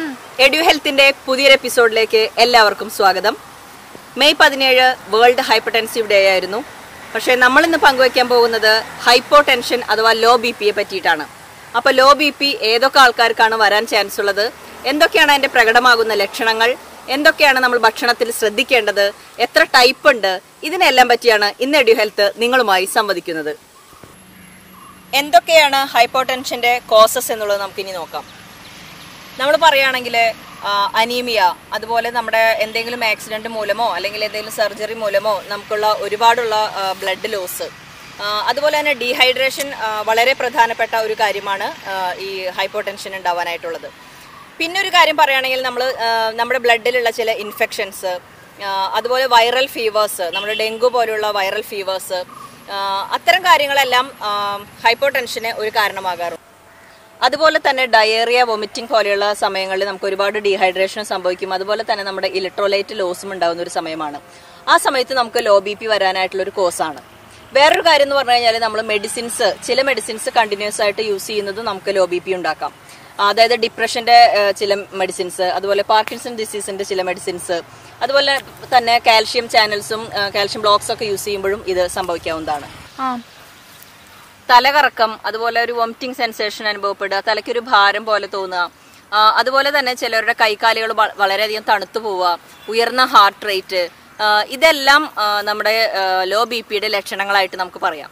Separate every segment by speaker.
Speaker 1: edu ഹെൽത്തിന്റെ പുതിയൊരു എപ്പിസോഡിലേക്ക് എല്ലാവർക്കും സ്വാഗതം മെയ് പതിനേഴ് വേൾഡ് ഹൈപ്പർടെൻസീവ് ഡേ ആയിരുന്നു പക്ഷേ നമ്മൾ ഇന്ന് പങ്കുവയ്ക്കാൻ പോകുന്നത് ഹൈപ്പോ ടെൻഷൻ അഥവാ ലോ ബി പിയെ പറ്റിയിട്ടാണ് അപ്പോൾ ലോ ബി പി ഏതൊക്കെ ആൾക്കാർക്കാണ് വരാൻ ചാൻസ് ഉള്ളത് എന്തൊക്കെയാണ് അതിന്റെ പ്രകടമാകുന്ന ലക്ഷണങ്ങൾ എന്തൊക്കെയാണ് നമ്മൾ ഭക്ഷണത്തിൽ ശ്രദ്ധിക്കേണ്ടത് എത്ര ടൈപ്പ് ഉണ്ട് ഇതിനെല്ലാം പറ്റിയാണ് ഇന്ന് എഡ്യു ഹെൽത്ത് നിങ്ങളുമായി സംവദിക്കുന്നത് എന്തൊക്കെയാണ് ഹൈപ്പോ ടെൻഷന്റെ കോസസ് എന്നുള്ളത് നമുക്കിനി നോക്കാം നമ്മൾ പറയുകയാണെങ്കിൽ അനീമിയ അതുപോലെ നമ്മുടെ എന്തെങ്കിലും ആക്സിഡന്റ് മൂലമോ അല്ലെങ്കിൽ എന്തെങ്കിലും സർജറി മൂലമോ നമുക്കുള്ള ഒരുപാടുള്ള ബ്ലഡ് ലോസ് അതുപോലെ തന്നെ ഡീഹൈഡ്രേഷൻ വളരെ പ്രധാനപ്പെട്ട ഒരു കാര്യമാണ് ആ, ഈ ഹൈപ്പോ ടെൻഷൻ ഉണ്ടാവാനായിട്ടുള്ളത് പിന്നെ ഒരു കാര്യം പറയുകയാണെങ്കിൽ നമ്മൾ നമ്മുടെ ബ്ലഡിലുള്ള ചില ഇൻഫെക്ഷൻസ് അതുപോലെ വൈറൽ ഫീവേഴ്സ് നമ്മുടെ ഡെങ്കു പോലെയുള്ള വൈറൽ ഫീവേഴ്സ് അത്തരം കാര്യങ്ങളെല്ലാം ഹൈപ്പോ ടെൻഷന് ഒരു കാരണമാകാറുണ്ട് അതുപോലെ തന്നെ ഡയേറിയ വൊമിറ്റിംഗ് പോലെയുള്ള സമയങ്ങളിൽ നമുക്ക് ഒരുപാട് ഡീഹൈഡ്രേഷൻ സംഭവിക്കും അതുപോലെ തന്നെ നമ്മുടെ ഇലക്ട്രോലൈറ്റ് ലോസും ഉണ്ടാകുന്ന ഒരു സമയമാണ് ആ സമയത്ത് നമുക്ക് ലോ ബി പി വരാനായിട്ടുള്ള ഒരു കോസാണ് വേറൊരു കാര്യം എന്ന് പറഞ്ഞു കഴിഞ്ഞാൽ നമ്മൾ മെഡിസിൻസ് ചില മെഡിസിൻസ് കണ്ടിന്യൂസ് ആയിട്ട് യൂസ് ചെയ്യുന്നതും നമുക്ക് ലോ ബി പി ഉണ്ടാക്കാം അതായത് ഡിപ്രഷന്റെ ഏഹ്, ചില മെഡിസിൻസ് അതുപോലെ പാർക്കിൻസൺ ഡിസീസിന്റെ ചില മെഡിസിൻസ് അതുപോലെ തന്നെ കാൽഷ്യം ചാനൽസും കാൽഷ്യം ബ്ലോക്സ് ഒക്കെ യൂസ് ചെയ്യുമ്പോഴും ഇത് സംഭവിക്കാവുന്നതാണ് തലകറക്കം അതുപോലെ ഒരു വോമിറ്റിംഗ് സെൻസേഷൻ അനുഭവപ്പെടുക തലയ്ക്കൊരു ഭാരം പോലെ തോന്നുക ആ, അതുപോലെ തന്നെ ചിലരുടെ കൈകാലുകൾ വ- വളരെയധികം തണുത്തു പോവുക ഉയർന്ന ഹാർട്ട് റേറ്റ് ഇതെല്ലാം ആ, നമ്മുടെ ലോ ബി പിയുടെ ലക്ഷണങ്ങളായിട്ട് നമുക്ക് പറയാം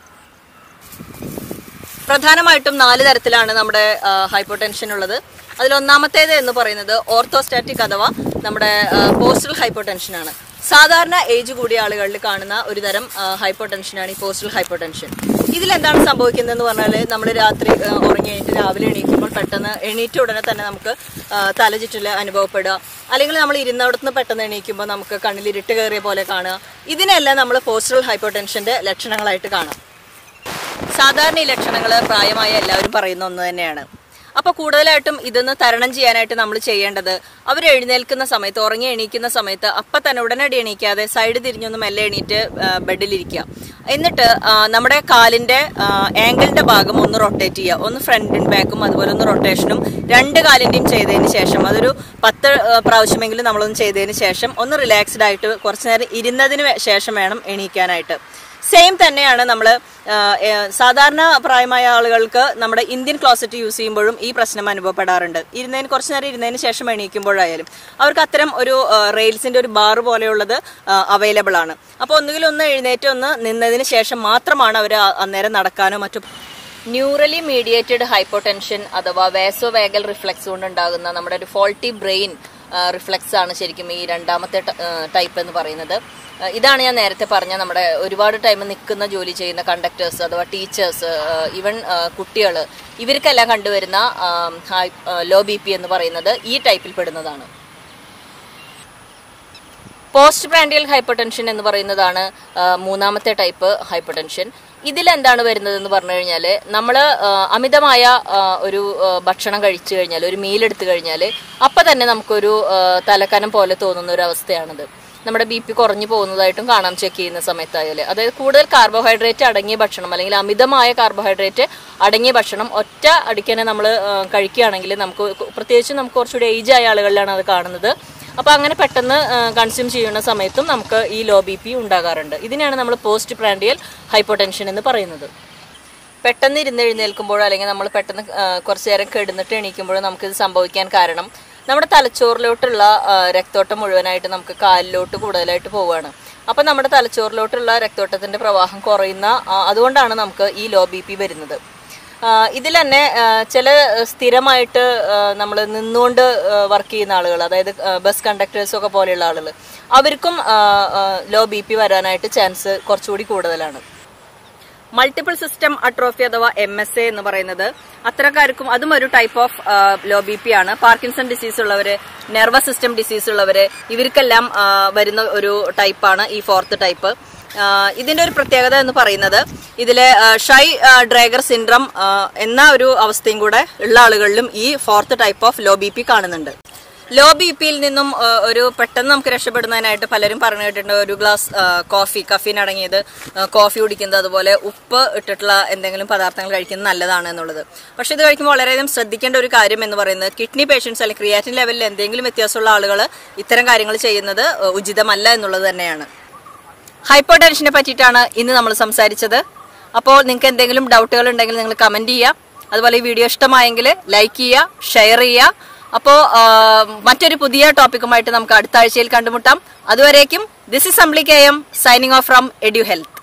Speaker 1: പ്രധാനമായിട്ടും നാല് തരത്തിലാണ് നമ്മുടെ ഹൈപ്പോ ടെൻഷൻ ഉള്ളത് അതിൽ ഒന്നാമത്തേത് എന്ന് പറയുന്നത് ഓർത്തോസ്റ്റാറ്റിക് അഥവാ നമ്മുടെ പോസ്റ്റൽ ഹൈപ്പോ ടെൻഷനാണ് സാധാരണ ഏജ് കൂടിയ ആളുകളിൽ കാണുന്ന ഒരു തരം ഹൈപ്പോ ടെൻഷനാണ് ഈ പോസ്റ്റൽ ഹൈപ്പോ ടെൻഷൻ ഇതിലെന്താണ് സംഭവിക്കുന്നതെന്ന് പറഞ്ഞാൽ നമ്മൾ രാത്രി ആ, ഉറങ്ങി കഴിഞ്ഞിട്ട് രാവിലെ എണീക്കുമ്പോൾ പെട്ടെന്ന് എണീറ്റ ഉടനെ തന്നെ നമുക്ക് ആ, തലചുറ്റൽ അനുഭവപ്പെടുക അല്ലെങ്കിൽ നമ്മൾ ഇരുന്നവിടത്തുനിന്ന് പെട്ടെന്ന് എണീക്കുമ്പോൾ നമുക്ക് കണ്ണിൽ ഇരുട്ട് കയറിയ പോലെ കാണുക ഇതിനെല്ലാം നമ്മൾ പോസ്റ്റൽ ഹൈപ്പോ ടെൻഷന്റെ ലക്ഷണങ്ങളായിട്ട് കാണാം സാധാരണ ഈ ലക്ഷണങ്ങൾ പ്രായമായ എല്ലാവരും പറയുന്ന ഒന്ന് തന്നെയാണ് അപ്പൊ കൂടുതലായിട്ടും ഇതൊന്ന് തരണം ചെയ്യാനായിട്ട് നമ്മൾ ചെയ്യേണ്ടത് അവർ എഴുന്നേൽക്കുന്ന സമയത്ത് ഉറങ്ങി എണീക്കുന്ന സമയത്ത് അപ്പൊ തന്നെ ഉടനടി എണീക്കാതെ സൈഡ് തിരിഞ്ഞൊന്ന് മെല്ലെ എണീറ്റ് ആ, ബെഡിലിരിക്കുക എന്നിട്ട് ആ, നമ്മുടെ കാലിന്റെ ആംഗിളിന്റെ ഭാഗം ഒന്ന് റൊട്ടേറ്റ് ചെയ്യുക ഒന്ന് ഫ്രണ്ടും ബാക്കും അതുപോലെ ഒന്ന് റൊട്ടേഷനും രണ്ട് കാലിന്റെയും ചെയ്തതിന് ശേഷം അതൊരു പത്ത് ആ, പ്രാവശ്യമെങ്കിലും നമ്മളൊന്ന് ചെയ്തതിന് ശേഷം ഒന്ന് റിലാക്സ്ഡ് ആയിട്ട് കുറച്ചു നേരം ഇരുന്നതിന് വേ- ശേഷം വേണം എണീക്കാനായിട്ട് സെയിം തന്നെയാണ് നമ്മൾ സാധാരണ പ്രായമായ ആളുകൾക്ക് നമ്മുടെ ഇന്ത്യൻ ക്ലോസറ്റ് യൂസ് ചെയ്യുമ്പോഴും ഈ പ്രശ്നം അനുഭവപ്പെടാറുണ്ട് ഇരുന്നതിന് കുറച്ചു നേരം ഇരുന്നതിന് ശേഷം എണീക്കുമ്പോഴായാലും അവർക്ക് അത്തരം ഒരു റെയിൽസിന്റെ ഒരു ബാർ പോലെയുള്ളത് അവൈലബിൾ ആണ് അപ്പോൾ ഒന്നുകിൽ ഒന്ന് എഴുന്നേറ്റ് ഒന്ന് നിന്നതിന് ശേഷം മാത്രമാണ് അവർ അന്നേരം നടക്കാനോ മറ്റു ന്യൂറലി മീഡിയേറ്റഡ് ഹൈപ്പോടെൻഷൻ അഥവാ വാസോ വേഗൽ റിഫ്ലെക്സ് കൊണ്ടുണ്ടാകുന്ന നമ്മുടെ ഒരു ഫോൾട്ടി ബ്രെയിൻ റിഫ്ലെക്സ് ആണ് ശരിക്കും ഈ രണ്ടാമത്തെ ടൈപ്പ് എന്ന് പറയുന്നത് ആ, ഇതാണ് ഞാൻ നേരത്തെ പറഞ്ഞ നമ്മുടെ ഒരുപാട് ടൈം നിൽക്കുന്ന ജോലി ചെയ്യുന്ന കണ്ടക്ടേഴ്സ് അഥവാ ടീച്ചേഴ്സ് ഈവൻ കുട്ടികൾ ഇവർക്കെല്ലാം കണ്ടുവരുന്ന ലോ ബി പി എന്ന് പറയുന്നത് ഈ ടൈപ്പിൽ പെടുന്നതാണ് പോസ്റ്റ് പ്രാൻഡിയൽ ഹൈപ്പർടെൻഷൻ എന്ന് പറയുന്നതാണ് ആ, മൂന്നാമത്തെ ടൈപ്പ് ഹൈപ്പർടെൻഷൻ ഇതിലെന്താണ് വരുന്നത് എന്ന് പറഞ്ഞു കഴിഞ്ഞാൽ നമ്മൾ അമിതമായ ആ, ഒരു ആ, ഭക്ഷണം കഴിച്ചു കഴിഞ്ഞാൽ ഒരു മീൽ എടുത്തു കഴിഞ്ഞാൽ അപ്പം തന്നെ നമുക്കൊരു ആ, തലക്കനം പോലെ തോന്നുന്ന ഒരു അവസ്ഥയാണിത് നമ്മുടെ ബി പി കുറഞ്ഞു പോകുന്നതായിട്ടും കാണാം ചെക്ക് ചെയ്യുന്ന സമയത്തായാലും അതായത് കൂടുതൽ കാർബോഹൈഡ്രേറ്റ് അടങ്ങിയ ഭക്ഷണം അല്ലെങ്കിൽ അമിതമായ കാർബോഹൈഡ്രേറ്റ് അടങ്ങിയ ഭക്ഷണം ഒറ്റ അടിക്കനെ നമ്മൾ കഴിക്കുകയാണെങ്കിൽ നമുക്ക് പ്രത്യേകിച്ച് നമുക്ക് കുറച്ചുകൂടി ഏജ് ആയ ആളുകളിലാണ് അത് കാണുന്നത് അപ്പോൾ അങ്ങനെ പെട്ടെന്ന് കൺസ്യൂം ചെയ്യുന്ന സമയത്തും നമുക്ക് ഈ ലോ ബി പി ഉണ്ടാകാറുണ്ട് ഇതിനെയാണ് നമ്മൾ പോസ്റ്റ് പ്രാൻഡിയൽ ഹൈപ്പോടെൻഷൻ എന്ന് പറയുന്നത് പെട്ടെന്ന് ഇരുന്ന് എഴുന്നേൽക്കുമ്പോഴോ അല്ലെങ്കിൽ നമ്മൾ പെട്ടെന്ന് ആ, കുറച്ച് നേരം കിടന്നിട്ട് എണീക്കുമ്പോഴോ നമുക്കിത് സംഭവിക്കാൻ കാരണം നമ്മുടെ തലച്ചോറിലോട്ടുള്ള ആ, രക്തോട്ടം മുഴുവനായിട്ട് നമുക്ക് കാലിലോട്ട് കൂടുതലായിട്ട് പോവുകയാണ് അപ്പം നമ്മുടെ തലച്ചോറിലോട്ടുള്ള രക്തോട്ടത്തിന്റെ പ്രവാഹം കുറയുന്ന ആ, അതുകൊണ്ടാണ് നമുക്ക് ഈ ലോ ബി പി വരുന്നത് ഇതിൽ തന്നെ ആ, ചില സ്ഥിരമായിട്ട് നമ്മൾ നിന്നുകൊണ്ട് വർക്ക് ചെയ്യുന്ന ആളുകൾ അതായത് ബസ് കണ്ടക്ടേഴ്സും ഒക്കെ പോലെയുള്ള ആളുകൾ അവർക്കും ലോ ബി പി വരാനായിട്ട് ചാൻസ് കുറച്ചുകൂടി കൂടുതലാണ് മൾട്ടിപ്പിൾ സിസ്റ്റം അട്രോഫി അഥവാ എം എസ് എ എന്ന് പറയുന്നത് അത്തരക്കാർക്കും അതും ഒരു type of low B P ആണ് പാർക്കിൻസൺ ഡിസീസ് ഉള്ളവര് നെർവസ് സിസ്റ്റം ഡിസീസ് ഉള്ളവര് ഇവർക്കെല്ലാം ആ, വരുന്ന ഒരു ടൈപ്പാണ് ഈ ഫോർത്ത് ടൈപ്പ് ഇതിന്റെ ഒരു പ്രത്യേകത എന്ന് പറയുന്നത് ഇതിലെ ആ, ഷൈ ആ, ഡ്രാഗർ സിൻഡ്രം ആ, എന്ന ഒരു അവസ്ഥയും കൂടെ ഉള്ള ആളുകളിലും ഈ fourth type of low B P കാണുന്നുണ്ട് ലോ ബി പിയിൽ നിന്നും ആ, ഒരു പെട്ടെന്ന് നമുക്ക് രക്ഷപ്പെടുന്നതിനായിട്ട് പലരും പറഞ്ഞു കേട്ടിട്ടുണ്ട് ഒരു ഗ്ലാസ് ആ, കോഫി കഫീൻ അടങ്ങിയത് ആ, കോഫി കുടിക്കുന്നത് അതുപോലെ ഉപ്പ് ഇട്ടിട്ടുള്ള എന്തെങ്കിലും പദാർത്ഥങ്ങൾ കഴിക്കുന്നത് നല്ലതാണ് എന്നുള്ളത് പക്ഷെ ഇത് കഴിക്കുമ്പോൾ വളരെയധികം ശ്രദ്ധിക്കേണ്ട ഒരു കാര്യം എന്ന് പറയുന്നത് കിഡ്നി പേഷ്യൻസ് അല്ലെങ്കിൽ ക്രിയാറ്റിൻ ലെവലിൽ എന്തെങ്കിലും വ്യത്യാസമുള്ള ആളുകൾ ഇത്തരം കാര്യങ്ങൾ ചെയ്യുന്നത് ആ, ഉചിതമല്ല എന്നുള്ളത് തന്നെയാണ് ഹൈപ്പർ ടെൻഷനെ പറ്റിയിട്ടാണ് ഇന്ന് നമ്മൾ സംസാരിച്ചത് അപ്പോൾ നിങ്ങൾക്ക് എന്തെങ്കിലും ഡൗട്ടുകൾ ഉണ്ടെങ്കിൽ നിങ്ങൾ കമന്റ് ചെയ്യുക അതുപോലെ ഈ വീഡിയോ ഇഷ്ടമായെങ്കിൽ ലൈക്ക് ചെയ്യുക ഷെയർ ചെയ്യുക അപ്പോൾ മറ്റൊരു പുതിയ ടോപ്പിക്കുമായിട്ട് നമുക്ക് അടുത്ത ആഴ്ചയിൽ കണ്ടുമുട്ടാം അതുവരേക്കും this is Ambili K M signing off from edu health